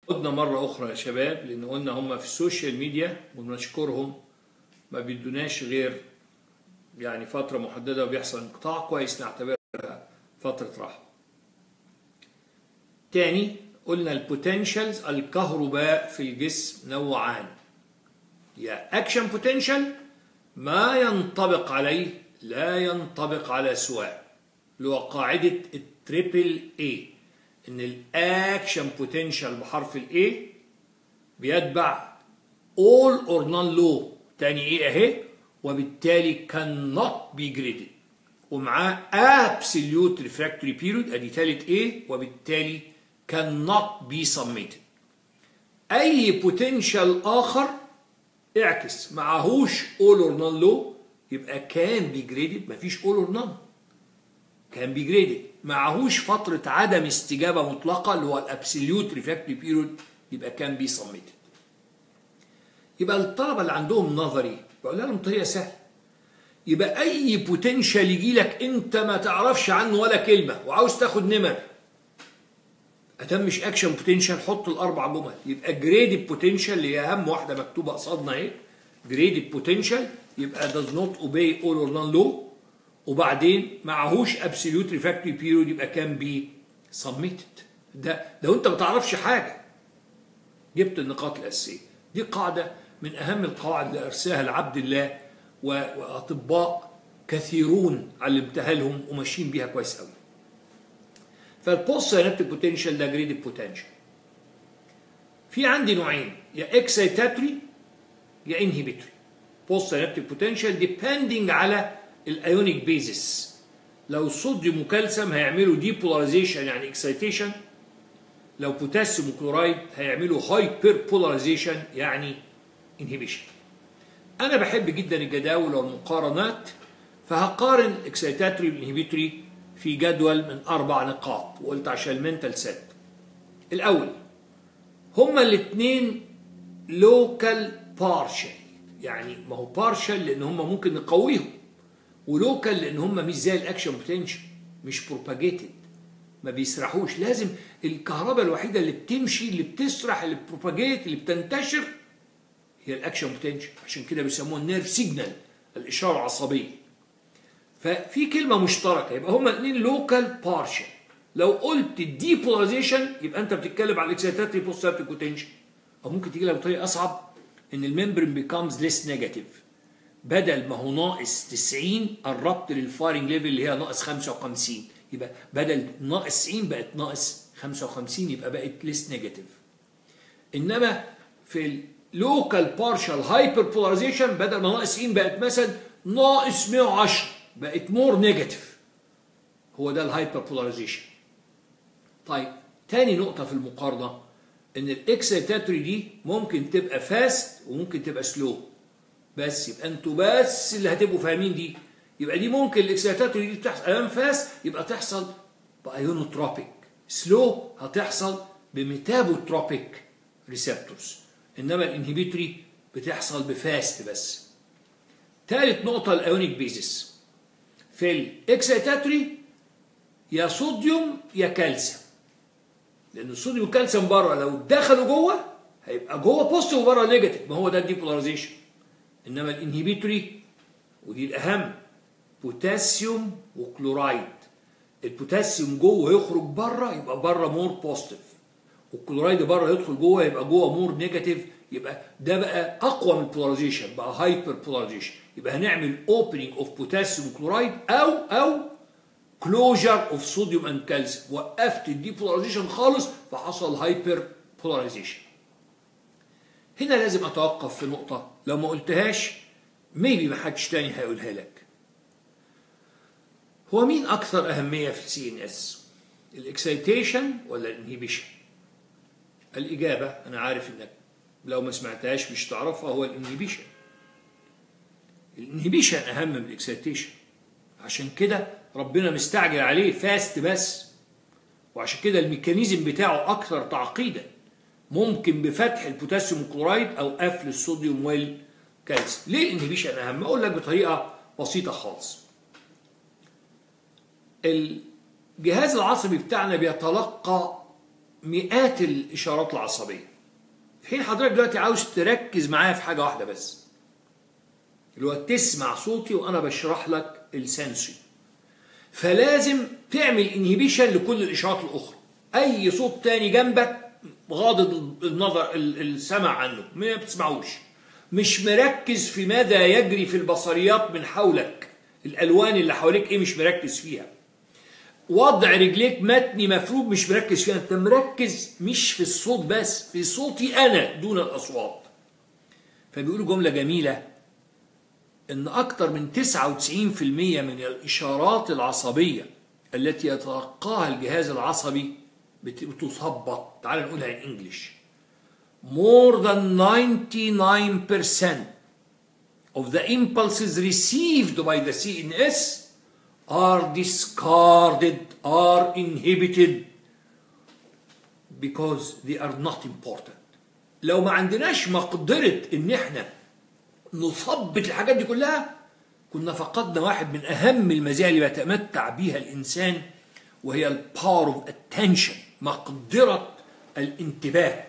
عدنا مرة أخرى يا شباب لأن قلنا هم في السوشيال ميديا ونشكرهم ما بيدوناش غير يعني فترة محددة وبيحصل انقطاع كويس نعتبرها فترة راحة. تاني قلنا البوتنشالز الكهرباء في الجسم نوعان يا اكشن بوتنشال ما ينطبق عليه لا ينطبق على سواء اللي هو قاعدة التريبل اي ان الاكشن بوتنشال بحرف الاي بيتبع all or none law تاني ايه اهي وبالتالي cannot be graded ومعاه absolute refractory period ادي تالت ايه وبالتالي cannot be submitted اي potential اخر اعكس معهوش all or none law يبقى can be graded مفيش all or none can be graded معهوش فترة عدم استجابة مطلقة اللي هو الابسوليوت refractory period يبقى can be submitted يبقى الطلبة اللي عندهم نظري بقول لهم طريقة سهلة يبقى أي بوتنشال يجي لك أنت ما تعرفش عنه ولا كلمة وعاوز تاخد نمر أدام مش أكشن بوتنشال حط الأربع جمل يبقى جريدد بوتنشال اللي هي أهم واحدة مكتوبة قصادنا أهي جريدد بوتنشال يبقى does not obey all or none law وبعدين معهوش absolute refractory period يبقى can be submitted ده لو أنت ما تعرفش حاجة جبت النقاط الأساسية دي قاعدة من أهم القواعد اللي أرساها لعبد الله وأطباء كثيرون علمتها لهم وماشيين بيها كويس قوي فالبوست سينابتيك بوتنشال ده جريدد بوتنشال في عندي نوعين يا اكسيتاتوري يا انهبيتوري بوست سينابتيك بوتنشال ديبندنج على الايونيك بيزس لو صوديوم وكالسيوم هيعملوا ديبولاريزيشن يعني اكسيتيشن لو بوتاسيوم وكلورايد هيعملوا هايبر بولاريزيشن يعني انهبيشن انا بحب جدا الجداول والمقارنات فهقارن الاكسيتاتوري بالانهبيتوري في جدول من اربع نقاط وقلت عشان المنتال سيت الاول هما الاثنين لوكال بارشل يعني ما هو بارشل لان هما ممكن نقويهم ولوكال لان هما مش زي الاكشن بوتنشال مش بروباجيتد ما بيسرحوش لازم الكهرباء الوحيده اللي بتمشي اللي بتسرح اللي بروباجيت اللي بتنتشر هي الاكشن بوتنشال عشان كده بيسموها النيرف سيجنال الاشاره العصبيه ففي كلمه مشتركه يبقى هما الاثنين لوكال بارشل لو قلت ديبولاريزيشن يبقى انت بتتكلم على الاكسيتاتري بوست بوتنشال او ممكن تيجي لك بطريقه اصعب ان الممبرين بيكامز ليس نيجاتيف بدل ما هو ناقص 90 قربت للفايرنج ليفل اللي هي ناقص 55 يبقى بدل ناقص 90 بقت ناقص 55 يبقى بقت ليس نيجاتيف انما في اللوكال بارشال هايبر بولاريزيشن بدل ما ناقص 90 بقت مثلا ناقص 110 بقت مور نيجاتيف هو ده الهايبر بولاريزيشن طيب تاني نقطه في المقارنه ان الاكسيتاتوري دي ممكن تبقى فاست وممكن تبقى سلو بس يبقى انتوا بس اللي هتبقوا فاهمين دي يبقى دي ممكن الاكسيتاتوري دي تحصل ايام فاست يبقى تحصل بايونوتروبيك سلو هتحصل بميتابوتروبيك ريسبتورز انما الانهبيتوري بتحصل بفاست بس ثالث نقطه الايونيك بيزس في الاكسيتاتوري يا صوديوم يا كالسيوم لان الصوديوم والكالسيوم بره لو دخلوا جوه هيبقى جوه بوزيتيف وبره نيجاتيف ما هو ده الديبولاريزيشن انما الانهبيتوري ودي الاهم بوتاسيوم وكلورايد البوتاسيوم جوه يخرج بره يبقى بره مور بوزيتيف والكلورايد بره يدخل جوه يبقى جوه مور نيجاتيف يبقى ده بقى اقوى من البولاريزيشن بقى هايبر بولاريزيشن يبقى هنعمل اوبننج اوف بوتاسيوم كلورايد او او كلوجر اوف صوديوم اند كالسيوم وقفت الديبولاريزيشن خالص فحصل هايبر بولاريزيشن هنا لازم اتوقف في نقطه لو ما قلتهاش ميبي ما حدش تاني هيقولها لك هو مين اكثر اهميه في السي ان اس الاكسيتيشن ولا الانهيبيشن الاجابه انا عارف انك لو ما سمعتهاش مش تعرفها هو الانهيبيشن الانهيبيشن اهم من الاكسيتيشن عشان كده ربنا مستعجل عليه فاست بس وعشان كده الميكانيزم بتاعه اكثر تعقيدا ممكن بفتح البوتاسيوم كلورايد او قفل الصوديوم والكالسيوم ليه الانهبيشن اهم اقول لك بطريقه بسيطه خالص الجهاز العصبي بتاعنا بيتلقى مئات الاشارات العصبيه في حين حضرتك دلوقتي عاوز تركز معايا في حاجه واحده بس اللي هو تسمع صوتي وانا بشرح لك السنسي فلازم تعمل انهبيشن لكل الاشارات الاخرى اي صوت تاني جنبك غاضض النظر السمع عنه ما بتسمعوش مش مركز في ماذا يجري في البصريات من حولك الالوان اللي حواليك ايه مش مركز فيها وضع رجليك متني مفروض مش مركز فيها انت مركز مش في الصوت بس في صوتي انا دون الاصوات فبيقولوا جمله جميله ان اكثر من 99% من الاشارات العصبيه التي يتلقاها الجهاز العصبي بتثبط تعال نقولها ان انجلش more than 99% of the impulses received by the CNS are discarded, are inhibited because they are not important. لو ما عندناش مقدرة ان احنا نثبت الحاجات دي كلها كنا فقدنا واحد من اهم المزايا اللي بيتمتع بيها الانسان وهي الباور اوف اتنشن مقدرة الانتباه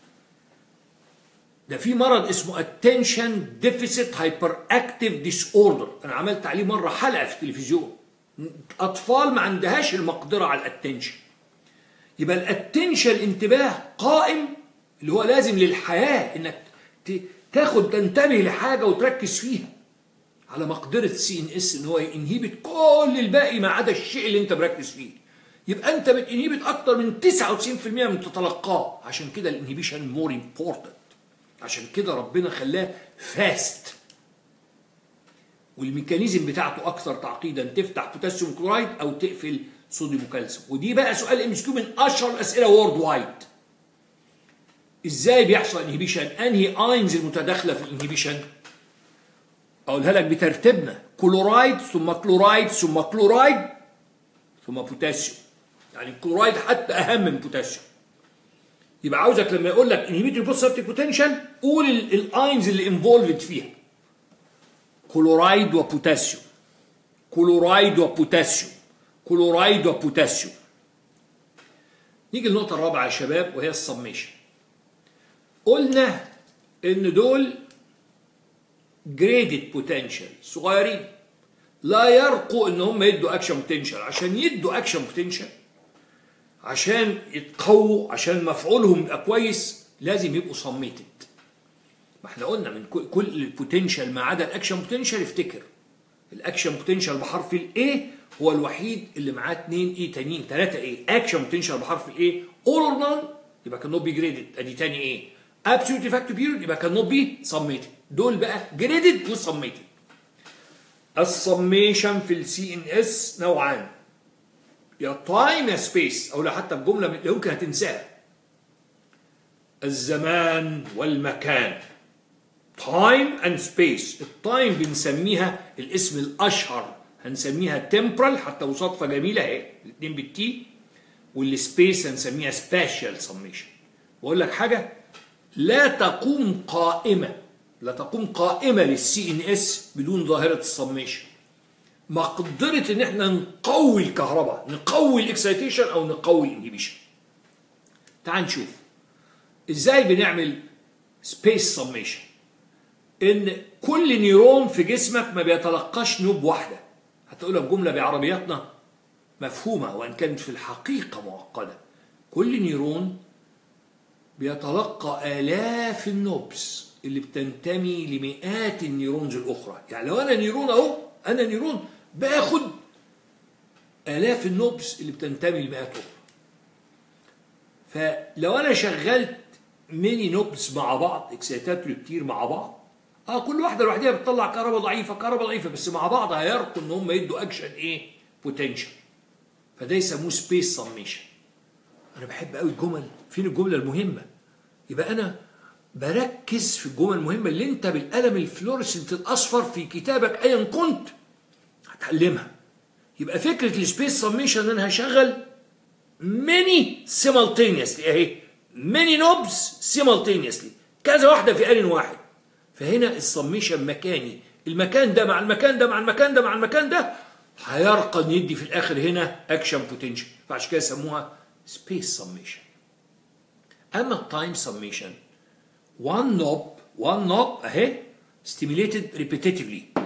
ده في مرض اسمه attention deficit hyperactive disorder انا عملت عليه مره حلقه في التلفزيون اطفال ما عندهاش المقدره على الاتنشن يبقى الاتنشن الانتباه قائم اللي هو لازم للحياه انك تاخد تنتبه لحاجه وتركز فيها على مقدره سي ان اس ان هو ينهبت كل الباقي ما عدا الشيء اللي انت مركز فيه يبقى انت بتنهبت اكتر من 99% من تتلقاه عشان كده الانهبيشن مور امبورتنت عشان كده ربنا خلاه فاست والميكانيزم بتاعته اكثر تعقيدا تفتح بوتاسيوم كلورايد او تقفل صوديوم كالسيوم ودي بقى سؤال ام من اشهر الاسئله وورد وايد ازاي بيحصل انهبيشن انهي اينز المتداخله في الانهبيشن اقولها لك بترتيبنا كلورايد ثم كلورايد ثم كلورايد ثم بوتاسيوم يعني الكلورايد حتى اهم من بوتاسيوم يبقى عاوزك لما يقول لك انهبيتوري بوست بوتنشال قول الاينز اللي انفولفد فيها كلورايد وبوتاسيوم كلورايد وبوتاسيوم كلورايد وبوتاسيوم نيجي للنقطة الرابعة يا شباب وهي السميشن قلنا ان دول جريدد بوتنشال صغيرين لا يرقوا ان هم يدوا اكشن بوتنشال عشان يدوا اكشن بوتنشال عشان يتقووا عشان مفعولهم يبقى كويس لازم يبقوا صميتد ما احنا قلنا من كل البوتنشال ما عدا الاكشن بوتنشال افتكر الاكشن بوتنشال بحرف الاي هو الوحيد اللي معاه 2 اي تانيين 3 اي اكشن بوتنشال بحرف الاي اول اور نون يبقى كان نوت بي جريدد ادي تاني ايه ابسولوت افكتيف بيريود يبقى كان نوت بي سميتد دول بقى جريدد وسميتد السميشن في السي ان اس نوعان يا تايم يا سبيس او لا حتى الجمله لا يمكن هتنساها الزمان والمكان تايم اند سبيس التايم بنسميها الاسم الاشهر هنسميها تمبرال حتى وصفه جميله اهي الاثنين بالتي والسبيس هنسميها سبيشال سميشن واقول لك حاجه لا تقوم قائمه لا تقوم قائمه للسي ان اس بدون ظاهره السميشن مقدرة ان احنا نقوي الكهرباء نقوي الاكسيتيشن او نقوي الانهبيشن تعال نشوف ازاي بنعمل سبيس سميشن ان كل نيرون في جسمك ما بيتلقاش نوب واحده هتقولها بجمله بعربياتنا مفهومه وان كانت في الحقيقه معقده كل نيرون بيتلقى الاف النوبس اللي بتنتمي لمئات النيرونز الاخرى يعني لو انا نيرون اهو انا نيرون باخد آلاف النوبس اللي بتنتمي لمئات أخرى فلو أنا شغلت ميني نوبس مع بعض اكسيتاتوري كتير مع بعض اه كل واحده لوحدها بتطلع كهرباء ضعيفه كهرباء ضعيفه بس مع بعض هيرقوا ان هم يدوا اكشن ايه بوتنشال فده يسموه سبيس سميشن انا بحب قوي الجمل فين الجمله المهمه يبقى انا بركز في الجمل المهمه اللي انت بالقلم الفلورسنت الاصفر في كتابك ايا كنت هتعلمها يبقى فكره السبيس سميشن ان انا هشغل ماني سيمالتينيسلي اهي ماني نوبس سيمالتينيسلي كذا واحده في ان واحد فهنا السميشن مكاني المكان ده مع المكان ده مع المكان ده مع المكان ده هيرقى يدي في الاخر هنا اكشن بوتنشال فعشان كده سموها سبيس سميشن اما التايم سميشن one knob one knob اهي stimulated repetitively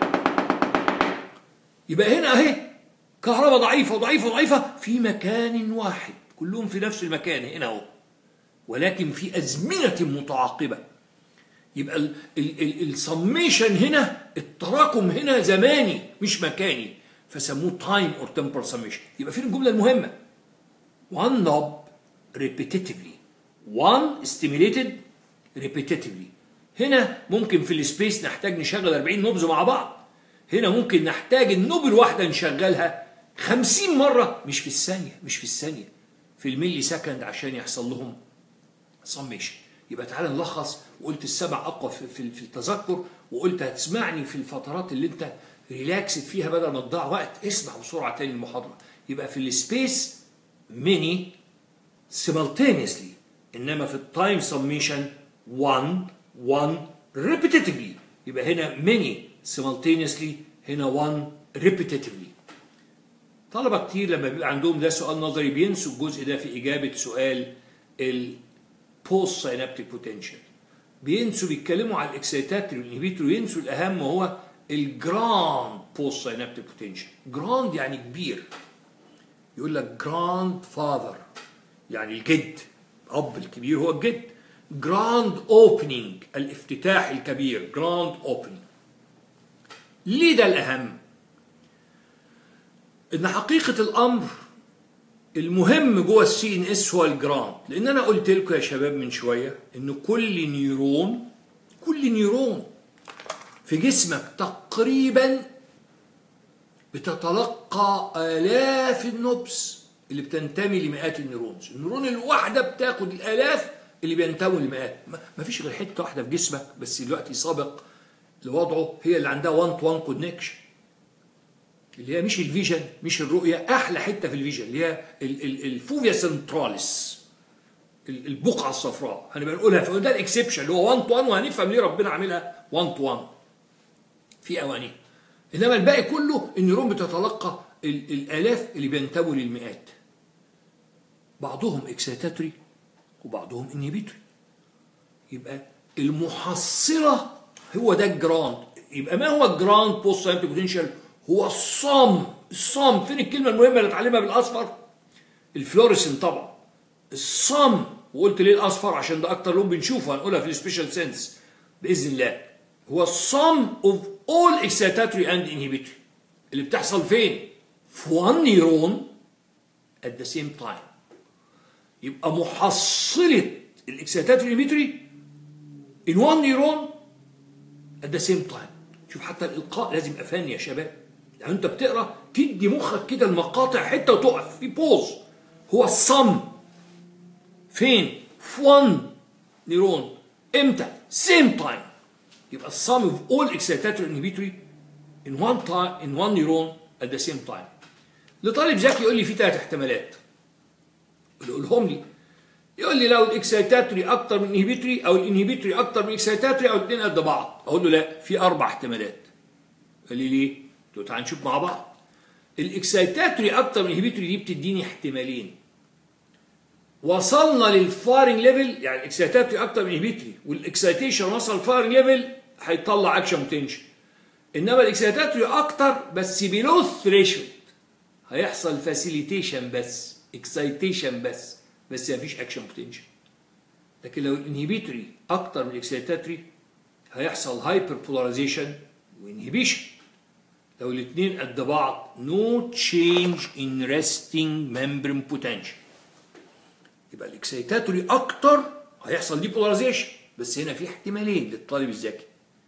يبقى هنا اهي كهرباء ضعيفه ضعيفه ضعيفه في مكان واحد كلهم في نفس المكان هنا اهو ولكن في ازمنه متعاقبه يبقى السميشن هنا التراكم هنا زماني مش مكاني فسموه تايم اور تمبر سميشن يبقى فين الجمله المهمه one knob repetitively one stimulated repetitively هنا ممكن في السبيس نحتاج نشغل 40 نبز مع بعض هنا ممكن نحتاج النوب الواحده نشغلها 50 مره مش في الثانيه مش في الثانيه في الملي سكند عشان يحصل لهم سميشن يبقى تعالى نلخص وقلت السبع اقوى في, في, في التذكر وقلت هتسمعني في الفترات اللي انت ريلاكسد فيها بدل ما تضيع وقت اسمع بسرعه تاني المحاضره يبقى في السبيس ميني simultaneously انما في التايم سميشن 1 1 repetitively يبقى هنا many simultaneously هنا 1 repetitively طلبة كتير لما بيبقى عندهم ده سؤال نظري بينسوا الجزء ده في إجابة سؤال البوست سينابتيك بوتنشال بينسوا بيتكلموا على الاكسيتاتري والانهبيتور وينسوا الأهم وهو الجراند بوست سينابتيك بوتنشال جراند يعني كبير يقول لك جراند فاذر يعني الجد الأب الكبير هو الجد جراند اوبننج الافتتاح الكبير جراند اوبننج ليه ده الأهم؟ إن حقيقة الأمر المهم جوه السي ان اس هو الجراند لأن أنا قلت لكم يا شباب من شوية إن كل نيرون كل نيرون في جسمك تقريبا بتتلقى آلاف النبس اللي بتنتمي لمئات النيرونز النيرون الواحدة بتاخد الآلاف اللي بينتموا لمئات ما فيش غير حتة واحدة في جسمك بس دلوقتي سابق لوضعه هي اللي عندها 1 تو 1 كونكشن اللي هي مش الفيجن مش الرؤية أحلى حتة في الفيجن اللي هي الفوفيا سنتراليس البقعة الصفراء هنبقى نقولها في ده الاكسبشن اللي هو 1 تو 1 وهنفهم ليه ربنا عاملها 1 تو 1 في أوانيه إنما الباقي كله النيرون بتتلقى الآلاف اللي بينتموا للمئات بعضهم اكسيتاتوري وبعضهم انهبيتوري يبقى المحصلة هو ده الجراند يبقى ما هو الجراند بوست ساينتيك بوتنشال هو الصم الصم فين الكلمه المهمه اللي اتعلمها بالاصفر الفلوريسن طبعا الصم وقلت ليه الاصفر عشان ده اكتر لون بنشوفه هنقولها في السبيشال سنس باذن الله هو الصم اوف اول اكسيتاتوري اند انهبيتوري اللي بتحصل فين في وان نيرون ات ذا سيم تايم يبقى محصله الاكسيتاتوري انهبيتوري ان وان نيرون at the same time شوف حتى الإلقاء لازم يبقى فني يا شباب يعني أنت بتقرأ تدي مخك كده المقاطع حتة وتقف في بوز هو الصم فين في one نيرون امتى same time يبقى الصم of all excitatory inhibitory in one time in one neuron at the same time لطالب ذكي يقول لي في ثلاث احتمالات قولهم لي يقول لي لو الاكسيتاتوري اكتر من انهبيتوري او الانهبيتوري اكتر من اكسيتاتوري او الاثنين قد بعض اقول له لا في اربع احتمالات قال لي ليه؟ قلت له تعال نشوف مع بعض الاكسيتاتوري اكتر من انهبيتوري دي بتديني احتمالين وصلنا للفايرنج ليفل يعني الاكسيتاتوري اكتر من انهبيتوري والاكسيتيشن وصل الفايرنج ليفل هيطلع اكشن بوتنشال انما الاكسيتاتوري اكتر بس بيلو ثريشولد هيحصل فاسيليتيشن بس اكسيتيشن بس بس مفيش اكشن بوتنشال لكن لو الانهبيتوري اكتر من الاكسيتاتوري هيحصل هايبر بولاريزيشن وانهبيشن لو الاثنين قد بعض no change in resting membrane potential يبقى الاكسيتاتوري اكتر هيحصل دي بولاريزيشن بس هنا في احتمالين للطالب الذكي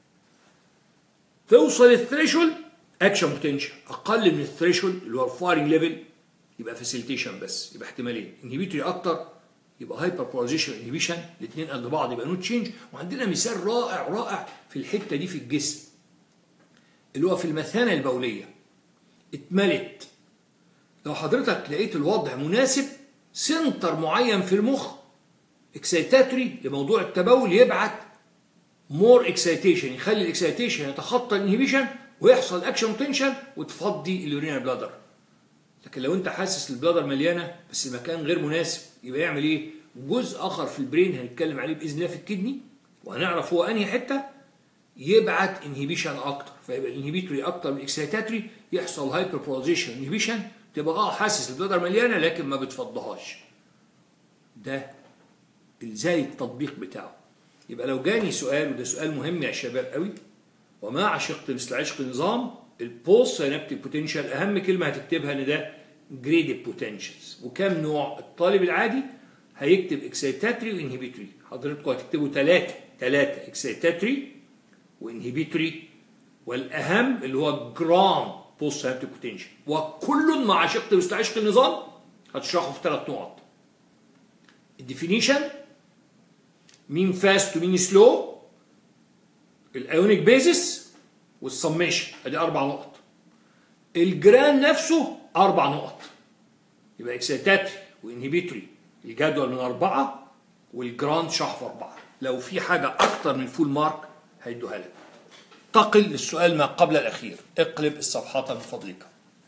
توصل الثريشولد اكشن بوتنشال اقل من الثريشولد اللي هو الفايرنج ليفل يبقى فاسيليتيشن بس يبقى احتمالين انهبيتوري اكتر يبقى هايبر بولاريزيشن انهبيشن الاثنين قد بعض يبقى نو تشينج وعندنا مثال رائع رائع في الحته دي في الجسم اللي هو في المثانه البوليه اتملت لو حضرتك لقيت الوضع مناسب سنتر معين في المخ اكسيتاتوري لموضوع التبول يبعت مور اكسيتيشن يخلي الاكسيتيشن يتخطى الانهبيشن ويحصل اكشن بوتنشال وتفضي اليورينا بلادر لكن لو انت حاسس البلادر مليانه بس المكان غير مناسب يبقى يعمل ايه وجزء اخر في البرين هنتكلم عليه باذن الله في الكدني وهنعرف هو انهي حته يبعت انهبيشن اكتر فيبقى الانهبيتوري اكتر من الاكسيتاتوري يحصل هايبر بولاريزيشن انهبيشن تبقى اه حاسس البلادر مليانه لكن ما بتفضهاش ده ازاي التطبيق بتاعه يبقى لو جاني سؤال وده سؤال مهم يا شباب قوي وما عشقت مثل عشق النظام البوست سينابتيك بوتنشال اهم كلمه هتكتبها ان ده جريدد بوتنشالز وكم نوع الطالب العادي هيكتب اكسيتاتري وانهبيتوري حضرتكم هتكتبوا ثلاثه ثلاثه اكسيتاتري وانهبيتوري والاهم اللي هو جرام بوست سينابتيك بوتنشال وكل ما عشقت مثل عشق النظام هتشرحه في ثلاث نقط الديفينيشن مين فاست ومين سلو الايونيك بيزس والسميشن ادي اربع نقط الجران نفسه اربع نقط يبقى اكسيتاتري وانهبيتوري الجدول من اربعه والجراند شرح في اربعه لو في حاجه اكتر من فول مارك هيدوها لك انتقل للسؤال ما قبل الاخير اقلب الصفحات من فضلك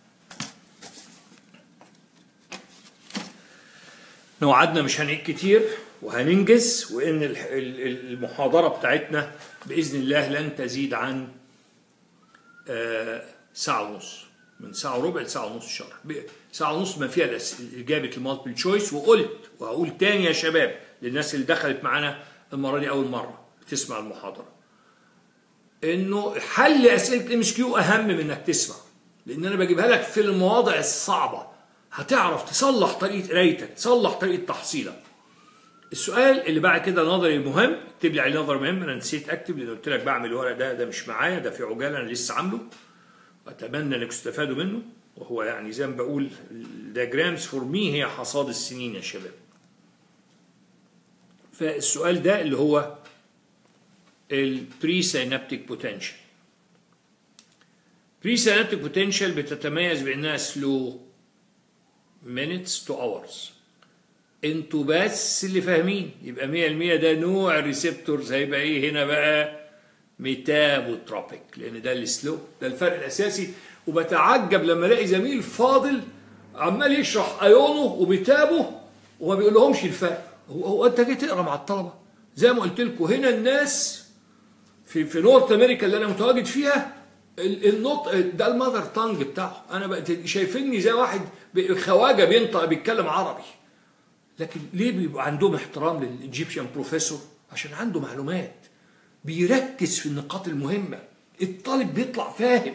وعدنا مش هنعيد كتير وهننجز وان الح- ال- ال- المحاضره بتاعتنا باذن الله لن تزيد عن آه، ساعه ونص من ساعه وربع لساعه ونص شرح ب- ساعه ونص ما فيها الأس- اجابه المالتيبل تشويس وقلت وهقول تاني يا شباب للناس اللي دخلت معانا المره دي اول مره بتسمع المحاضره انه حل اسئله ام اس كيو اهم من انك تسمع لان انا بجيبها لك في المواضع الصعبه هتعرف تصلح طريقه قرايتك تصلح طريقه تحصيلك السؤال اللي بعد كده نظري مهم اكتب لي عليه نظر مهم انا نسيت اكتب لان قلت لك بعمل الورق ده ده مش معايا ده في عجاله انا لسه عامله اتمنى انك تستفادوا منه وهو يعني زي ما بقول الدياجرامز فور مي هي حصاد السنين يا شباب فالسؤال ده اللي هو البري سينابتيك بوتنشال بري سينابتيك بوتنشال بتتميز بانها سلو minutes to hours انتوا بس اللي فاهمين يبقى 100% ده نوع الريسبتورز هيبقى ايه هنا بقى ميتابوتروبيك لان ده السلو ده الفرق الاساسي وبتعجب لما الاقي زميل فاضل عمال يشرح ايونه وبيتابه وما بيقول لهمش الفرق هو, هو انت جاي تقرا مع الطلبه زي ما قلت لكم هنا الناس في في نورث امريكا اللي انا متواجد فيها ال- النطق ده المذر تانج بتاعه انا بقى شايفيني زي واحد ب- خواجه بينطق بيتكلم عربي لكن ليه بيبقى عندهم احترام للايجيبشن بروفيسور عشان عنده معلومات بيركز في النقاط المهمه الطالب بيطلع فاهم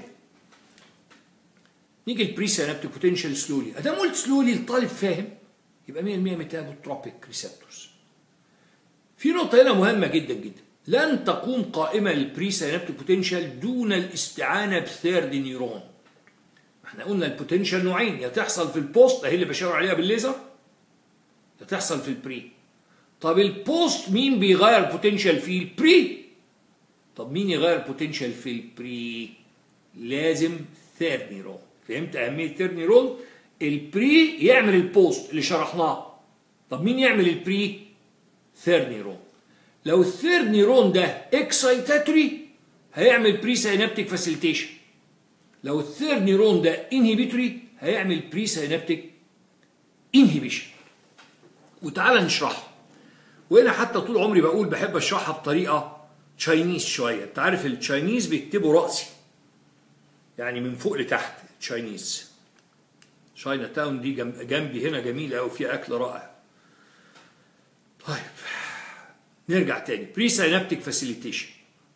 نيجي البري سينابتيك بوتنشال سلولي ادام قلت سلولي الطالب فاهم يبقى 100% ميتابوتروبيك ريسبتورز في نقطة هنا مهمة جدا جدا لن تقوم قائمة للبري سينابتيك بوتنشال دون الاستعانة بثيرد نيرون احنا قلنا البوتنشال نوعين يا تحصل في البوست اهي اللي بشاور عليها بالليزر يا تحصل في البري طب البوست مين بيغير البوتنشال فيه البري طب مين يغير البوتنشال في البري لازم ثيرد نيرون فهمت اهميه ثيرد نيرون البري يعمل البوست اللي شرحناه طب مين يعمل البري ثيرد نيرون لو الثيرد نيرون ده اكسايتاتوري هيعمل بري سينابتيك فاسيليتيشن لو الثيرد نيرون ده انهبيتوري هيعمل بري سينابتيك انهبيشن وتعالى نشرحها وهنا حتى طول عمري بقول بحب اشرحها بطريقه تشاينيز شويه انت عارف التشاينيز بيكتبوا راسي يعني من فوق لتحت تشاينيز شاينا تاون دي جنب- جنبي هنا جميله قوي فيها اكل رائع طيب نرجع تاني بري سينابتيك فاسيليتيشن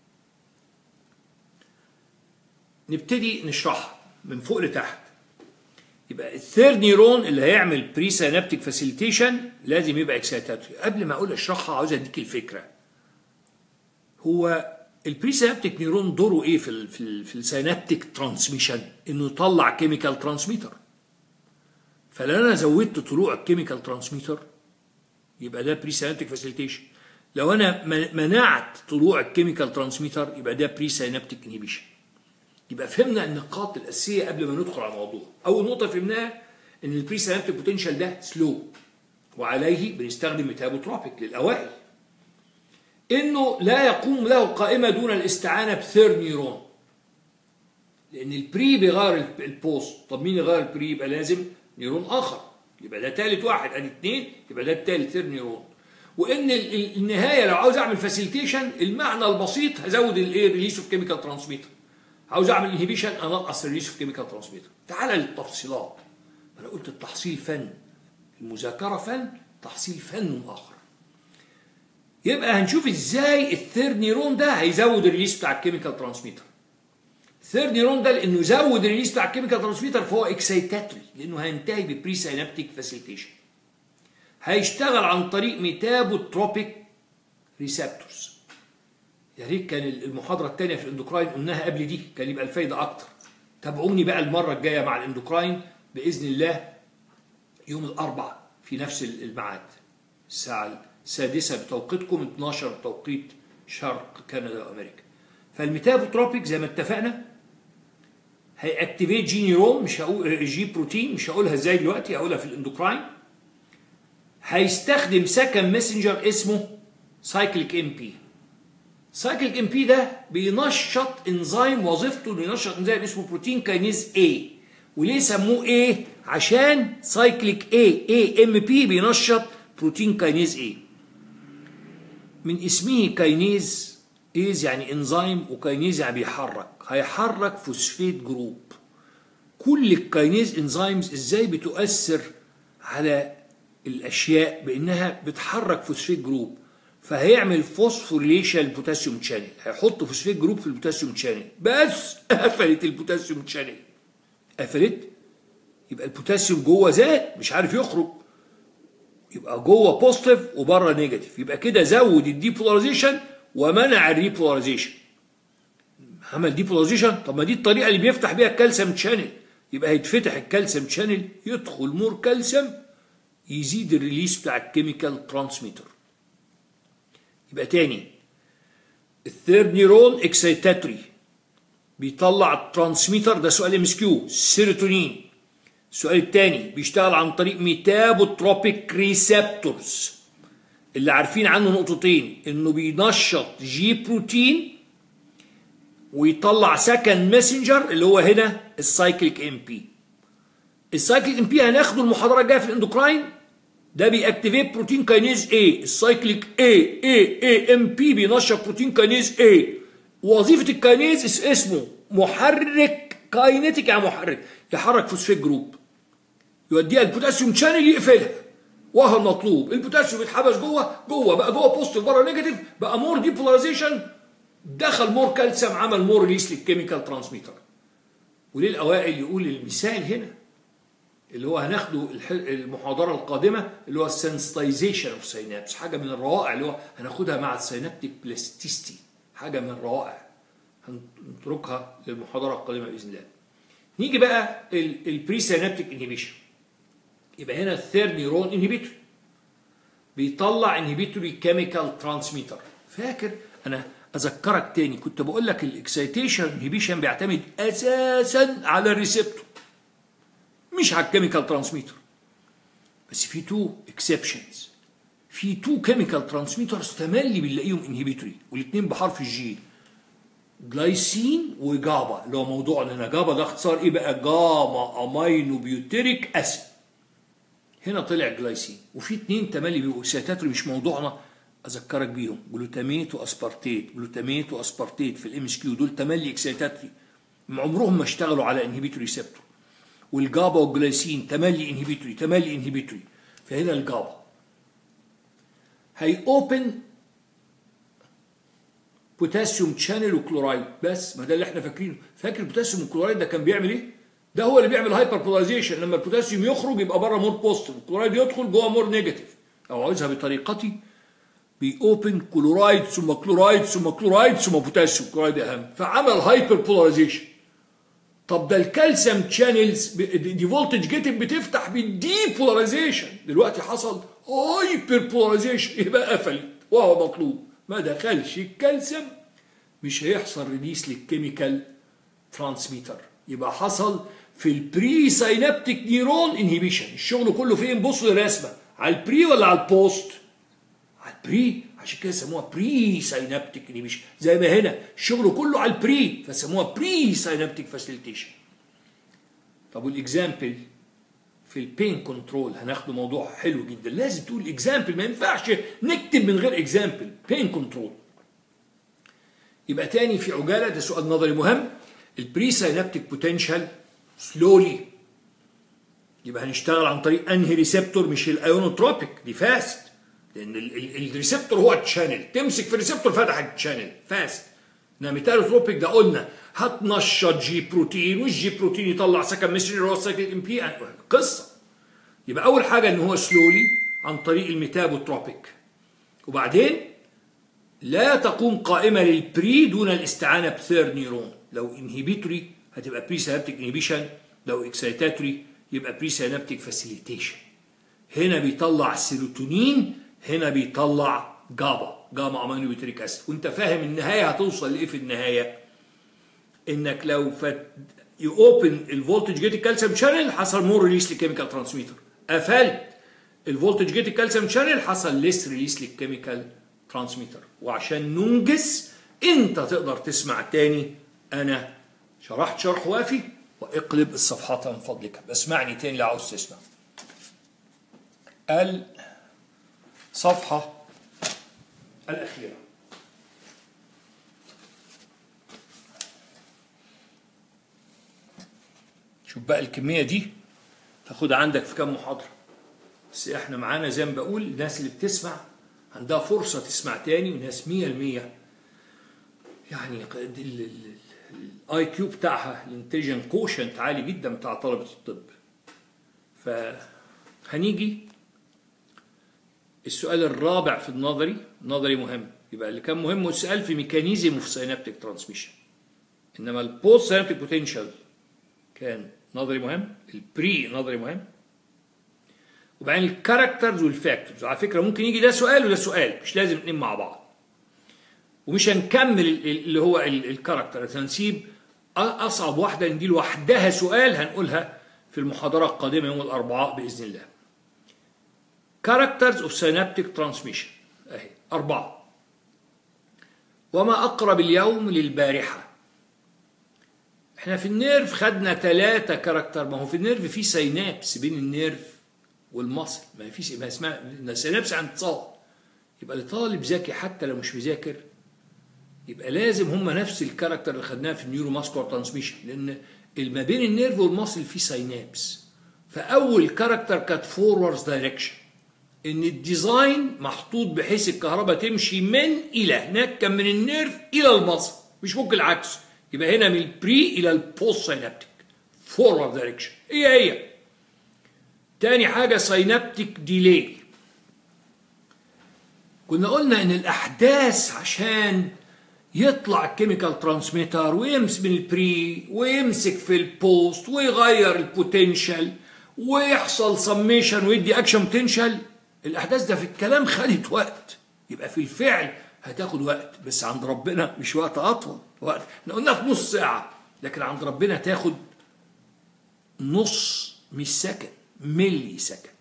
نبتدي نشرحها من فوق لتحت يبقى الثيرد نيرون اللي هيعمل بري سينابتيك فاسيليتيشن لازم يبقى اكسيتاتوري قبل ما اقول اشرحها عاوز اديك الفكره هو البري سينابتيك نيرون دوره ايه في ال في, ال في السينابتيك ترانسميشن انه يطلع كيميكال ترانسميتر فلو انا زودت طلوع الكيميكال ترانسميتر يبقى ده بري سينابتيك فاسيليتيشن لو انا من- منعت طلوع الكيميكال ترانسميتر يبقى ده بري سينابتيك انهبيشن يبقى فهمنا النقاط الاساسيه قبل ما ندخل على الموضوع اول نقطه فهمناها ان البري سينابتيك بوتنشال ده سلو وعليه بنستخدم ميتابوتروبيك للاوائل انه لا يقوم له قائمه دون الاستعانه بثيرد نيرون لان البري بيغير البوست طب مين يغير البري يبقى لازم نيرون اخر يبقى ده ثالث واحد ادي اثنين يبقى ده الثالث ثيرد نيرون وان ال- ال- النهايه لو عاوز اعمل فاسيليتيشن المعنى البسيط هزود الايه ريليس اوف كيميكال ترانسميتر عاوز اعمل انهبيشن انقص الريليس اوف كيميكال ترانسميتر تعال للتفصيلات انا قلت التحصيل فن المذاكره فن تحصيل فن اخر يبقى هنشوف ازاي الثيرد نيرون ده هيزود الريليس بتاع الكيميكال ترانسميتر الثيرد نيرون ده لانه يزود الريليس بتاع الكيميكال ترانسميتر فهو اكسيتاتوري لانه هينتهي ببري سينابتيك فاسيليتيشن هيشتغل عن طريق ميتابوتروبيك ريسبتورز يا ريت كان المحاضرة الثانية في الاندوكراين قلناها قبل دي كان يبقى الفايدة أكتر تابعوني بقى المرة الجاية مع الاندوكراين بإذن الله يوم الأربعاء في نفس الميعاد الساعة السادسة بتوقيتكم 12 بتوقيت شرق كندا وأمريكا فالميتابوتروبيك زي ما اتفقنا هيأكتيفيت جي نيرون مش هقول جي بروتين مش هقولها ازاي دلوقتي هقولها في الاندوكراين هيستخدم سكن ماسنجر اسمه سايكليك ام بي سايكليك ام بي ده بينشط انزيم وظيفته انه ينشط انزيم اسمه بروتين كاينيز اي وليه سموه ايه عشان سايكليك اي اي ام بي بينشط بروتين كاينيز اي من اسمه كاينيز ايز يعني انزيم وكاينيز يعني بيحرك هيحرك فوسفيت جروب كل الكاينيز انزيمز ازاي بتؤثر على الاشياء بانها بتحرك فوسفيت جروب فهيعمل فوسفوريليشن البوتاسيوم شانل هيحط فوسفيت جروب في البوتاسيوم شانل بس قفلت البوتاسيوم شانل قفلت يبقى البوتاسيوم جوه زاد مش عارف يخرج يبقى جوه بوزيتيف وبره نيجاتيف يبقى كده زود الديبولاريزيشن ومنع الريبولاريزيشن عمل ديبولاريزيشن طب ما دي الطريقه اللي بيفتح بيها الكالسيوم شانل يبقى هيتفتح الكالسيوم شانل يدخل مور كالسيوم يزيد الريليس بتاع الكيميكال ترانسميتر يبقى تاني الثيرد نيرون اكسيتاتوري بيطلع الترانسميتر ده سؤال ام اس كيو سيروتونين السؤال الثاني بيشتغل عن طريق ميتابوتروبيك ريسبتورز اللي عارفين عنه نقطتين انه بينشط جي بروتين ويطلع سكند ماسنجر اللي هو هنا السايكليك ام بي السايكليك ام بي هناخده المحاضره الجايه في الاندوكراين ده بيأكتيفيت بروتين كاينيز اي السايكليك اي اي اي ام بي بينشط بروتين كاينيز اي وظيفه الكاينيز اسمه محرك كاينيتيك يعني محرك يحرك فوسفيت جروب يوديها البوتاسيوم شانل يقفلها وهو المطلوب البوتاسيوم يتحبس جوه جوه بقى جوه بوزيتيف بره نيجاتيف بقى مور ديبولاريزيشن دخل مور كالسيوم عمل مور ريليس للكيميكال ترانسميتر وليه الاوائل يقول المثال هنا اللي هو هناخده المحاضره القادمه اللي هو السنسيتايزيشن اوف سينابس حاجه من الروائع اللي هو هناخدها مع السينابتيك بلاستيستي حاجه من الروائع هنتركها للمحاضره القادمه باذن الله نيجي بقى البري سينابتيك انهبيشن يبقى هنا الثيرد نيرون انهبيتوري بيطلع انهبيتوري كيميكال ترانسميتر فاكر انا اذكرك تاني كنت بقول لك الاكسيتيشن انهبيشن بيعتمد اساسا على الريسبتور مش على الكيميكال ترانسميتر بس في تو اكسبشنز في تو كيميكال ترانسميترز تملي بنلاقيهم انهبيتوري والاثنين بحرف الجي جلايسين وجابا اللي هو موضوعنا هنا جابا ده اختصار ايه بقى جاما امينو بيوتيريك اسيد هنا طلع جلايسين وفي اثنين تملي بيبقوا سيتاتوري مش موضوعنا اذكرك بيهم جلوتاميت واسبارتيت جلوتاميت واسبارتيت في الام اس كيو دول تملي اكسيتاتوري عمرهم ما اشتغلوا على انهبيتوري ريسبتور والجابا والجلايسين تملي انهبيتوري تملي انهبيتوري فهنا الجابا هي اوبن بوتاسيوم شانل وكلورايد بس ما ده اللي احنا فاكرينه فاكر البوتاسيوم والكلورايد ده كان بيعمل ايه ده هو اللي بيعمل هايبر بولاريزيشن لما البوتاسيوم يخرج يبقى بره مور بوزيتيف الكلورايد يدخل جوه مور نيجاتيف او عاوزها بطريقتي بيوبن كلورايد ثم كلورايد ثم كلورايد ثم بوتاسيوم كلورايد اهم فعمل هايبر بولاريزيشن طب ده الكالسيوم شانلز دي فولتج جيتنج بتفتح بالدي بولاريزيشن دلوقتي حصل هايبر بولاريزيشن يبقى قفلت وهو مطلوب ما دخلش الكالسيوم مش هيحصل ريليس للكيميكال ترانسميتر يبقى حصل في البري ساينابتيك نيرون انهبيشن الشغل كله فين بصوا للرسمه على البري ولا على البوست على البري عشان كده سموها بري ساينابتيك انهبيشن زي ما هنا الشغل كله على البري فسموها بري ساينابتيك فاسيليتيشن طب والاكزامبل في البين كنترول هناخده موضوع حلو جدا لازم تقول اكزامبل ما ينفعش نكتب من غير اكزامبل بين كنترول يبقى تاني في عجاله ده سؤال نظري مهم البري ساينابتيك بوتنشال سلولي يبقى هنشتغل عن طريق انهي ريسبتور مش الايونوتروبيك دي فاست لان الريسبتور هو التشانل تمسك في الريسبتور فتح التشانل فاست انما ميتالوتروبيك ده قلنا هتنشط جي بروتين والجي بروتين يطلع سكن مصري اللي هو سايكل ام بي قصه يبقى اول حاجه ان هو سلولي عن طريق الميتابوتروبيك وبعدين لا تقوم قائمه للبري دون الاستعانه بثير نيرون لو انهبيتوري هتبقى بري سينابتيك انهبيشن لو اكسيتاتوري يبقى بري سينابتيك فاسيليتيشن هنا بيطلع سيروتونين هنا بيطلع جابا جاما امينو بيتريك اسيد وانت فاهم النهايه هتوصل لايه في النهايه انك لو فت يو اوبن الفولتج جيت الكالسيوم شانل حصل مور ريليس للكيميكال ترانسميتر قفلت الفولتج جيت الكالسيوم شانل حصل ليس ريليس للكيميكال ترانسميتر وعشان ننجز انت تقدر تسمع تاني انا شرحت شرح وافي واقلب الصفحات من فضلك اسمعني تاني لو عاوز تسمع الصفحة الأخيرة شوف بقى الكمية دي تاخدها عندك في كام محاضرة بس احنا معانا زي ما بقول الناس اللي بتسمع عندها فرصة تسمع تاني وناس مية المية يعني الاي كيو بتاعها الانتليجنت كوشنت عالي جدا بتاع طلبة الطب فهنيجي السؤال الرابع في النظري نظري مهم يبقى اللي كان مهم السؤال في ميكانيزم اوف سينابتيك ترانسميشن انما البوست سينابتيك بوتنشال كان نظري مهم البري نظري مهم وبعدين الكاركترز والفاكتورز على فكره ممكن يجي ده سؤال وده سؤال مش لازم الاثنين مع بعض ومش هنكمل اللي هو الكاركتر هنسيب اصعب واحده دي لوحدها سؤال هنقولها في المحاضره القادمه يوم الاربعاء باذن الله characters of synaptic transmission اهي أربعة وما أقرب اليوم للبارحة احنا في النيرف خدنا ثلاثة كاركتر ما هو في النيرف في سينابس بين النيرف والمصل ما فيش ما اسمها سينابس عن اتصال يبقى لطالب ذكي حتى لو مش مذاكر يبقى لازم هم نفس الكاركتر اللي خدناه في النيورو ماسكولار ترانسميشن لان ما بين النيرف والمصل في سينابس فاول كاركتر كانت فورورد دايركشن ان الديزاين محطوط بحيث الكهرباء تمشي من الى هناك كان من النيرف الى المصل مش ممكن العكس يبقى هنا من البري الى البوست سينابتيك فورورد دايركشن هي هي تاني حاجه سينابتيك ديلي كنا قلنا ان الاحداث عشان يطلع الكيميكال ترانسميتر ويمسك من البري ويمسك في البوست ويغير البوتنشال ويحصل سميشن ويدي اكشن بوتنشال الاحداث ده في الكلام خدت وقت يبقى في الفعل هتاخد وقت بس عند ربنا مش وقت اطول وقت احنا قلنا في نص ساعه لكن عند ربنا تاخد نص مش سكند ملي سكند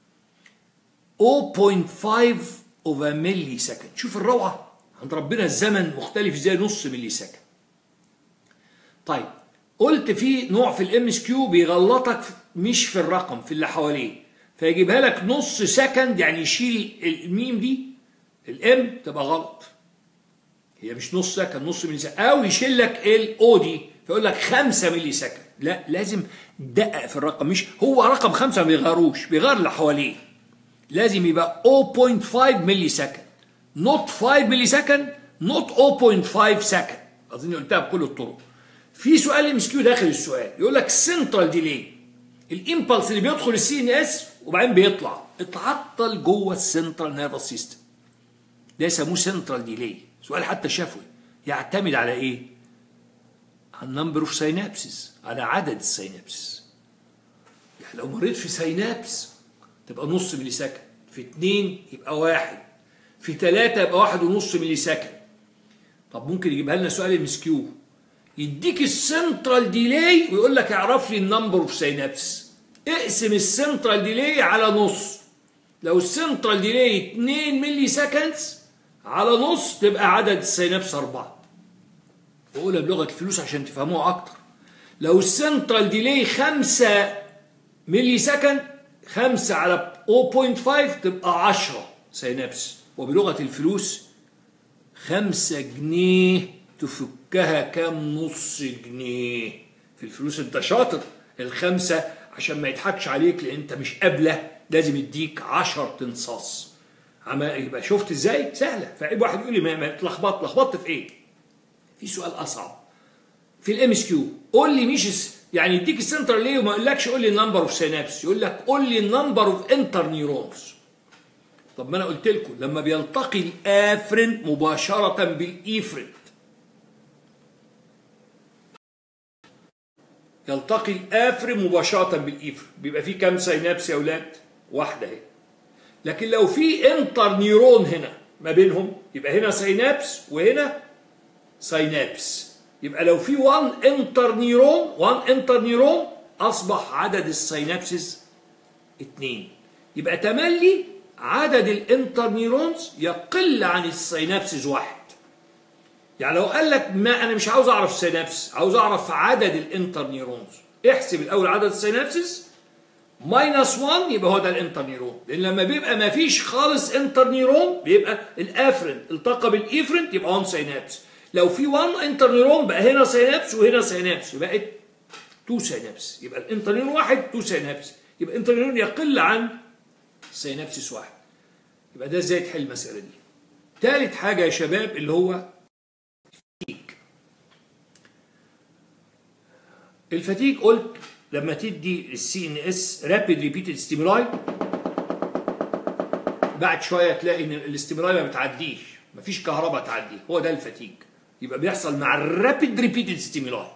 0.5 اوف ملي سكند شوف الروعه عند ربنا الزمن مختلف ازاي نص ملي سكند طيب قلت في نوع في الام اس كيو بيغلطك مش في الرقم في اللي حواليه فيجيبها لك نص سكند يعني يشيل الميم دي الام تبقى غلط هي مش نص سكند نص ملي سكند او يشيل لك الاو دي فيقول لك 5 ملي سكند لا لازم دقق في الرقم مش هو رقم خمسة ما بيغيروش بيغير اللي حواليه لازم يبقى 0.5 ملي سكند نوت 5 ملي سكند نوت 0.5 سكند اظن قلتها بكل الطرق في سؤال ام اس كيو داخل السؤال يقول لك سنترال ديلي الامبلس اللي بيدخل السي ان اس وبعدين بيطلع اتعطل جوه السنترال نيرفس سيستم ده يسموه سنترال ديلي سؤال حتى شفوي يعتمد على ايه؟ على النمبر اوف سينابسز على عدد السينابسز يعني لو مريت في سينابس تبقى نص ملي سكند في اتنين يبقى واحد في ثلاثة يبقى واحد ونص ملي سكند طب ممكن يجيبها لنا سؤال ام كيو يديك السنترال ديلي ويقول لك اعرف لي النمبر اوف سينابس اقسم السنترال ديلي على نص لو السنترال ديلي 2 ملي سكندز على نص تبقى عدد السينابس أربعة بقولها بلغة الفلوس عشان تفهموها أكتر لو السنترال ديلي خمسة ملي سكند 5 على 0.5 تبقى 10 سينابس وبلغة الفلوس 5 جنيه تفكها كام نص جنيه في الفلوس انت شاطر الخمسة عشان ما يضحكش عليك لان انت مش قابله لازم يديك 10 تنصاص عما يبقى شفت ازاي سهله فعيب واحد يقول لي ما ما اتلخبطت لخبطت في ايه في سؤال اصعب في الام اس كيو قول لي مش الس- يعني يديك السنتر ليه وما يقولكش قول لي النمبر اوف سينابس يقول لك قول لي النمبر اوف انتر نيورونز طب ما انا قلت لكم لما بيلتقي الافرين مباشره بالايفرين يلتقي الافرين مباشره بالايفرين بيبقى فيه كام سينابس يا اولاد واحده اهي لكن لو في انتر نيورون هنا ما بينهم يبقى هنا سينابس وهنا سينابس يبقى لو في 1 انتر نيرون 1 انتر نيرون اصبح عدد السينابسز 2 يبقى تملي عدد الانتر نيرونز يقل عن السينابسز واحد يعني لو قال لك ما انا مش عاوز اعرف سينابس عاوز اعرف عدد الانتر نيرونز احسب الاول عدد السينابسز ماينس 1 يبقى هو ده الانتر نيرون لان لما بيبقى ما فيش خالص انتر نيرون بيبقى الافرنت التقى بالايفرنت يبقى 1 سينابس لو في 1 انتر نيرون بقى هنا سينابس وهنا سينابس يبقى 2 سينابس يبقى الانتر نيرون واحد 2 سينابس يبقى الانتر نيرون يقل عن سينابسس واحد يبقى ده ازاي تحل المساله دي ثالث حاجه يا شباب اللي هو الفتيج الفتيج قلت لما تدي السي ان اس رابيد ريبيتد ستيمولاي بعد شويه تلاقي ان الاستيمولاي ما بتعديش مفيش كهرباء تعدي هو ده الفتيج يبقى بيحصل مع الرابيد ريبيتد ستيمولاي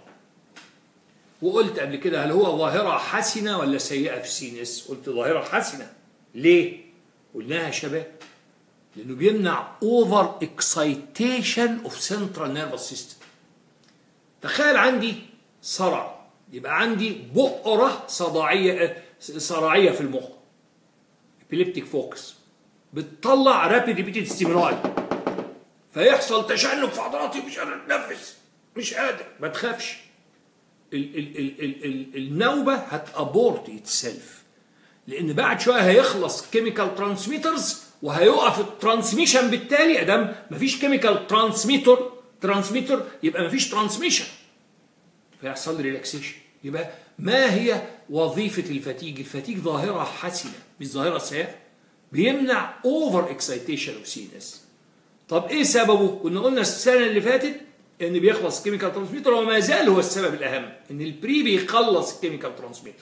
وقلت قبل كده هل هو ظاهره حسنه ولا سيئه في السي ان اس قلت ظاهره حسنه ليه قلناها يا شباب لانه بيمنع اوفر اكسايتيشن اوف سنترال نيرفس سيستم تخيل عندي صرع يبقى عندي بؤرة صداعية صراعية في المخ ابيليبتيك فوكس بتطلع رابيد ريبيتد ستيمولاي فيحصل تشنج في عضلاتي مش قادر اتنفس مش قادر ما تخافش ال ال ال ال ال النوبة هتابورت اتسلف لان بعد شويه هيخلص كيميكال ترانسميترز وهيقف الترانسميشن بالتالي ادام مفيش كيميكال ترانسميتر ترانسميتر يبقى مفيش ترانسميشن فيحصل لي ريلاكسيشن يبقى ما هي وظيفة الفتيج؟ الفتيج ظاهرة حسنة مش ظاهرة سيئة بيمنع اوفر اكسايتيشن اوف سي اس طب ايه سببه؟ كنا قلنا السنة اللي فاتت ان بيخلص كيميكال ترانسميتر وما زال هو السبب الاهم ان البري بيخلص الكيميكال ترانسميتر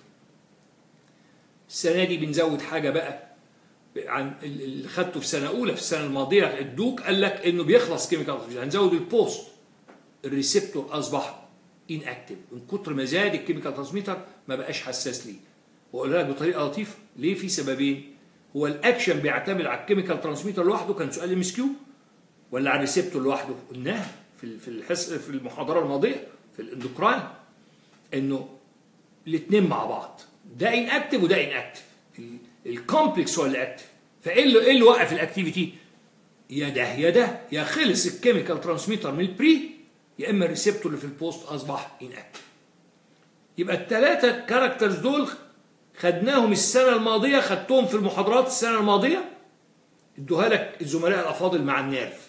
السنة دي بنزود حاجة بقى عن اللي خدته في سنة أولى في السنة الماضية الدوك قال لك إنه بيخلص كيميكال ترانسميتر هنزود البوست الريسبتور أصبح ان اكتف من كتر ما زاد الكيميكال ترانسميتر ما بقاش حساس ليه واقول لك بطريقه لطيفه ليه في سببين هو الاكشن بيعتمد على الكيميكال ترانسميتر لوحده كان سؤال ام اس كيو ولا على الريسبتور لوحده قلناها في في الحس في المحاضره الماضيه في الاندوكراين انه الاثنين مع بعض ده ان اكتف وده ان اكتف الكومبلكس هو اللي اكتف فايه اللي ايه اللي وقف الاكتيفيتي يا ده يا ده يا خلص الكيميكال ترانسميتر من البري يا اما الريسبتور اللي في البوست اصبح ان اكتف يبقى الثلاثه كاركترز دول خدناهم السنه الماضيه خدتهم في المحاضرات السنه الماضيه ادوها لك الزملاء الافاضل مع النيرف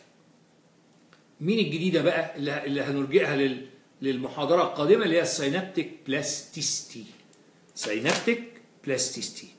مين الجديده بقى اللي, اللي هنرجئها لل للمحاضره القادمه اللي هي السينابتيك بلاستيستي سينابتيك بلاستيستي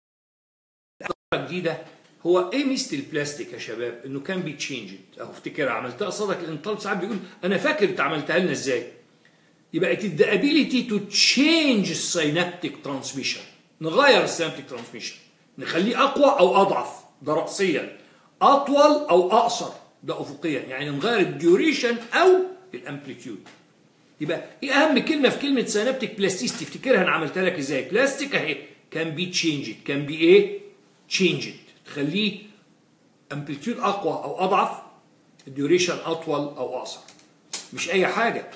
الجديده هو ايه ميزه البلاستيك يا شباب؟ انه كان بيتشينجد اهو افتكرها عملتها قصادك لان الطالب ساعات بيقول انا فاكر انت عملتها لنا ازاي؟ يبقى it is the ability to change السينابتيك ترانسميشن نغير السينابتيك ترانسميشن نخليه اقوى او اضعف ده راسيا اطول او اقصر ده افقيا يعني نغير الديوريشن او الامبليتيود يبقى ايه اهم كلمه في كلمه سينابتيك بلاستيستي تفتكرها انا عملتها لك ازاي؟ بلاستيك اهي كان بي تشينجد كان بي ايه؟ تشينجد تخليه امبليتيود اقوى او اضعف الديوريشن اطول او اقصر مش اي حاجه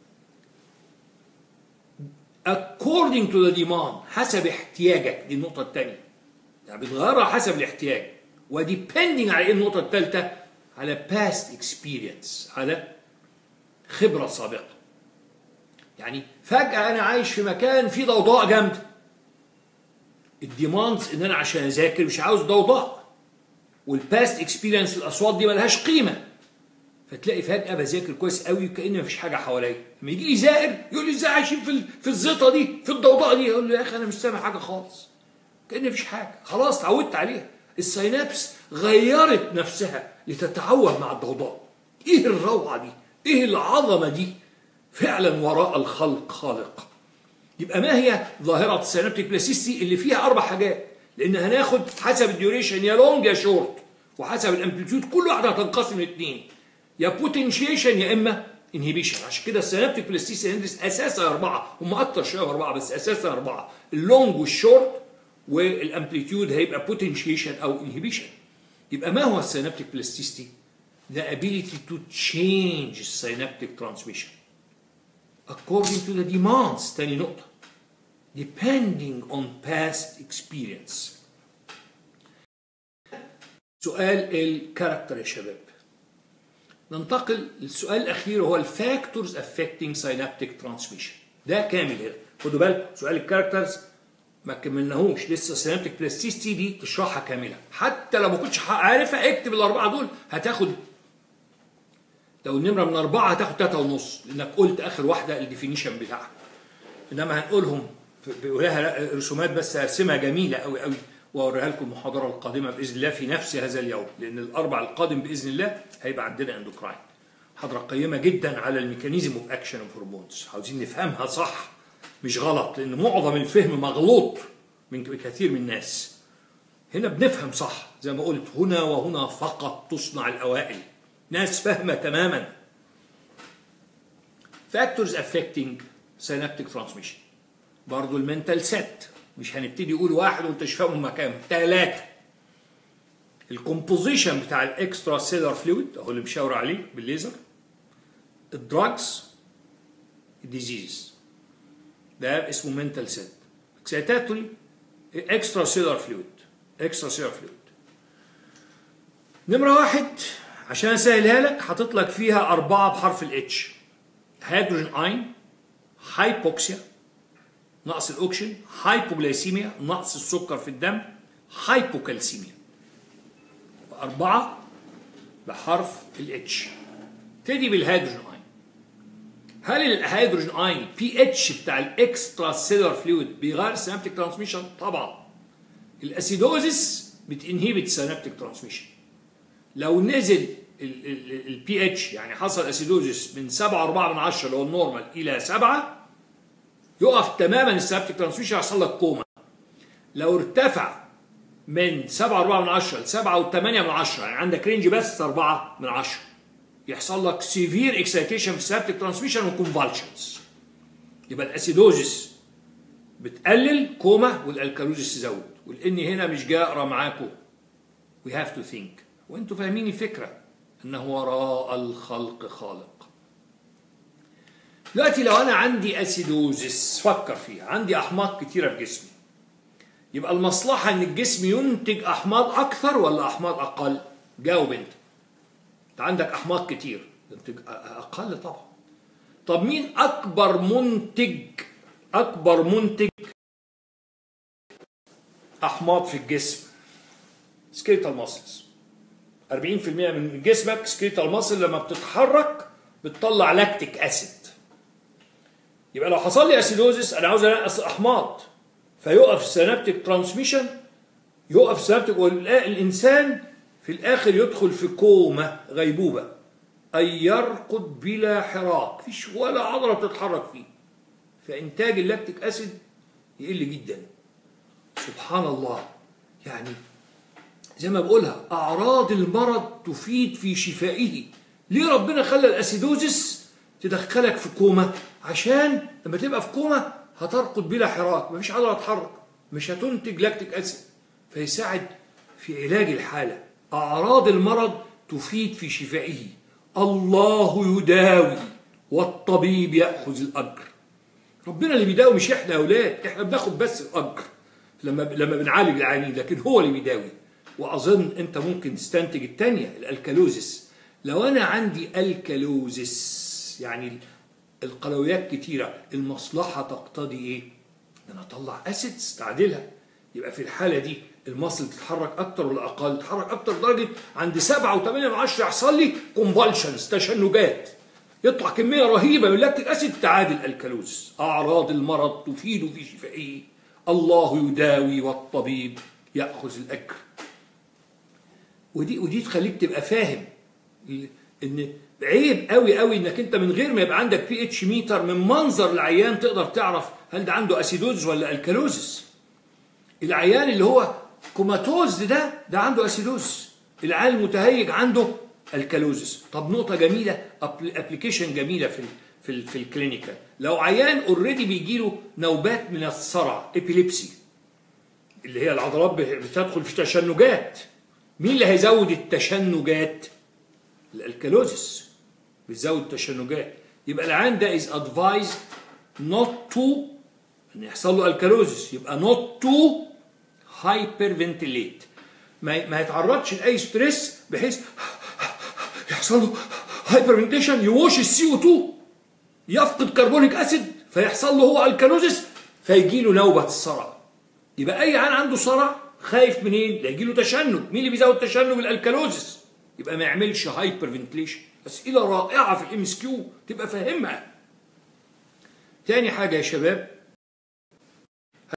according to the demand حسب احتياجك دي النقطه الثانيه يعني بتغيرها حسب الاحتياج وديبندنج على ايه النقطه الثالثه على past experience على خبره سابقه يعني فجاه انا عايش في مكان فيه ضوضاء جامده الديماندز ان انا عشان اذاكر مش عاوز ضوضاء والباست اكسبيرينس الاصوات دي ملهاش قيمه فتلاقي فجاه بذاكر كويس قوي كان مفيش حاجه حواليا لما يجي لي زائر يقول لي ازاي عايشين في ال- في الزيطه دي في الضوضاء دي اقول له يا اخي انا مش سامع حاجه خالص كان مفيش حاجه خلاص اتعودت عليها السينابس غيرت نفسها لتتعود مع الضوضاء ايه الروعه دي ايه العظمه دي فعلا وراء الخلق خالق يبقى ما هي ظاهرة السينابتيك بلاستيسيتي اللي فيها أربع حاجات لأن هناخد حسب الديوريشن يا لونج يا شورت وحسب الامبليتيود كل واحدة هتنقسم لاثنين يا بوتنشيشن يا إما انهبيشن عشان كده السينابتيك بلاستيسيتي هندرس أساسها أربعة هم أكتر شوية أربعة بس أساسها أربعة اللونج والشورت والامبليتيود هيبقى بوتنشيشن أو انهبيشن يبقى ما هو السينابتيك بلاستيسيتي؟ The ability to change synaptic transmission according to the demands تاني نقطة depending on past experience سؤال الكاركتر يا شباب ننتقل للسؤال الأخير وهو الفاكتورز affecting synaptic transmission ده كامل هنا خدوا بالك سؤال الكاركترز ما كملناهوش لسه سينابتيك بلاستيستي دي تشرحها كاملة حتى لو ما كنتش عارفها اكتب الأربعة دول هتاخد لو النمرة من أربعة هتاخد تلاتة ونص لأنك قلت آخر واحدة الديفينيشن بتاعها إنما هنقولهم بيقولها رسومات بس هرسمها جميلة أوي أوي وأوريها لكم المحاضرة القادمة بإذن الله في نفس هذا اليوم لأن الأربع القادم بإذن الله هيبقى عندنا اندوكراين محاضرة قيمة جدا على الميكانيزم اوف اكشن اوف هرمونز عاوزين نفهمها صح مش غلط لأن معظم الفهم مغلوط من كثير من الناس هنا بنفهم صح زي ما قلت هنا وهنا فقط تصنع الأوائل ناس فاهمة تماما factors affecting synaptic transmission برضو المنتال سيت مش هنبتدي نقول واحد وانت مش فاهم مكان ثلاثة الكومبوزيشن بتاع الاكسترا سيلر فلويد اهو اللي مشاور عليه بالليزر الدراجز الديزيز ده اسمه منتال سيت اكسيتاتوري اكسترا سيلر فلويد اكسترا سيلر فلويد نمرة واحد عشان اسهلها لك حاطط لك فيها أربعة بحرف الاتش هيدروجين اين هايبوكسيا نقص الاكسجين هايبوغلايسيميا نقص السكر في الدم هايبوكالسيميا أربعة بحرف الاتش تدي بالهيدروجين اين هل الهيدروجين اين بي اتش بتاع الاكسترا سيلر فلويد بيغير السينابتيك ترانسميشن طبعا الاسيدوزيس بتنهبت السينابتيك ترانسميشن لو نزل البي اتش يعني حصل اسيدوزيس من 7.4 من 10 اللي هو النورمال الى 7 يقف تماما السينابتيك ترانسميشن يحصل لك كوما لو ارتفع من 7.4 من 10 ل 7.8 من 10 يعني عندك رينج بس 4 من 10 يحصل لك سيفير اكسيتيشن في السينابتيك ترانسميشن وكونفالشنز يبقى الاسيدوزيس بتقلل كوما والالكالوزيس تزود والاني هنا مش جاي اقرا معاكم وي هاف تو ثينك وانتوا فاهمين الفكره انه وراء الخلق خالق دلوقتي لو انا عندي اسيدوزيس فكر فيها عندي احماض كتيره في جسمي يبقى المصلحه ان الجسم ينتج احماض اكثر ولا احماض اقل جاوب انت انت عندك احماض كتير ينتج اقل طبعا طب مين اكبر منتج اكبر منتج احماض في الجسم سكيتال ماسلز 40% من جسمك سكيتال ماسل لما بتتحرك بتطلع لاكتيك اسيد يبقى لو حصل لي اسيدوزيس انا عاوز انقص احماض فيقف السينابتيك ترانسميشن يقف السينابتيك والانسان في الاخر يدخل في كوما غيبوبه اي يرقد بلا حراك فيش ولا عضله بتتحرك فيه فانتاج اللاكتيك اسيد يقل جدا سبحان الله يعني زي ما بقولها اعراض المرض تفيد في شفائه ليه ربنا خلى الاسيدوزيس تدخلك في كوما عشان لما تبقى في كوما هترقد بلا حراك مفيش عضله تتحرك مش هتنتج لاكتيك اسيد فيساعد في علاج الحاله اعراض المرض تفيد في شفائه الله يداوي والطبيب ياخذ الاجر ربنا اللي بيداوي مش احنا يا اولاد احنا بناخد بس الاجر لما لما بنعالج العيانين لكن هو اللي بيداوي واظن انت ممكن تستنتج الثانيه الالكالوزيس لو انا عندي الكالوزيس يعني القلويات كتيره المصلحه تقتضي ايه؟ ان انا اطلع اسيدز تعدلها يبقى في الحاله دي المصل تتحرك اكتر ولا اقل تتحرك اكتر لدرجه عند 7 و8 من 10 يحصل لي كونفالشنز تشنجات يطلع كميه رهيبه من لاكتيك اسيد تعادل الكالوزس اعراض المرض تفيد في شفائه الله يداوي والطبيب ياخذ الاجر ودي ودي تخليك تبقى فاهم ان عيب قوي قوي انك انت من غير ما يبقى عندك بي اتش ميتر من منظر العيان تقدر تعرف هل ده عنده اسيدوز ولا الكالوزس العيان اللي هو كوماتوز ده ده عنده اسيدوز العيان المتهيج عنده الكالوزس طب نقطة جميلة ابلكيشن جميلة في ال في ال في الكلينيكال لو عيان اوريدي بيجي له نوبات من الصرع ابيليبسي اللي هي العضلات بتدخل في تشنجات مين اللي هيزود التشنجات الالكالوزس بيزود التشنجات يبقى العيان ده از ادفايزد نوت تو ان يحصل له الكالوزس يبقى نوت تو هايبر فنتليت ما ما يتعرضش لاي ستريس بحيث يحصل له هايبر فنتيشن يوش السي او 2 يفقد كربونيك اسيد فيحصل له هو الكالوزس فيجي له نوبه الصرع يبقى اي عيان عنده صرع خايف منين؟ لا يجي له تشنج مين اللي بيزود تشنج الالكالوزس يبقى ما يعملش هايبر فنتليشن اسئله رائعه في الام اس كيو تبقى فاهمها تاني حاجه يا شباب